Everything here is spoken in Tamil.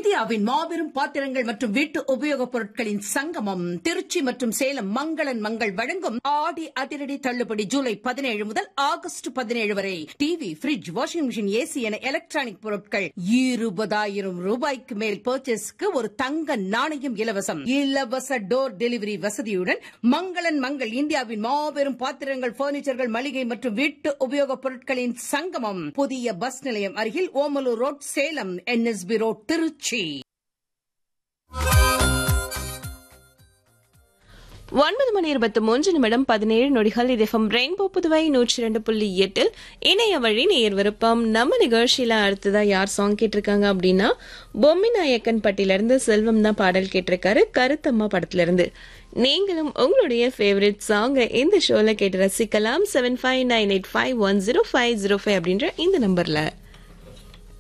இந்தியாவின் மாபெரும் பாத்திரங்கள் மற்றும் வீட்டு உபயோகப் பொருட்களின் சங்கமம் திருச்சி மற்றும் சேலம் மங்களன் மங்கள் வழங்கும் ஆடி அதிரடி தள்ளுபடி ஜூலை பதினேழு முதல் ஆகஸ்ட் பதினேழு வரை TV fridge washing machine AC என எலக்ட்ரானிக் பொருட்கள் இருபதாயிரம் ரூபாய்க்கு மேல் பர்ச்சேஸ்க்கு ஒரு தங்க நாணயம் இலவசம் இலவச டோர் டெலிவரி வசதியுடன் மங்களன் மங்கள் இந்தியாவின் மாபெரும் பாத்திரங்கள் பர்னிச்சர்கள் மளிகை மற்றும் வீட்டு உபயோகப் பொருட்களின் சங்கமம் புதிய பஸ் நிலையம் அருகில் Omalur road Salem NSB road Trichy ஒன்பது மணி இருபத்தி மூன்று நிமிடம் பதினேழு நொடிகள் இது எஃப்எம் ரெயின்போ புதுவை நூற்றி ரெண்டு புள்ளி எட்டில் இணைய வழி நேர் விருப்பம் நம்ம நிகழ்ச்சியில அடுத்ததா யார் சாங் கேட்டிருக்காங்க அப்படின்னா பொம்மி நாயக்கன் பட்டியிலிருந்து செல்வம் தான் பாடல் கேட்டிருக்காரு கருத்தம்மா படத்துல இருந்து நீங்களும் உங்களுடைய ஃபேவரட் சாங்கை இந்த ஷோல கேட்டு ரசிக்கலாம் seven five nine eight five one zero five zero five அப்படின்ற இந்த நம்பர்ல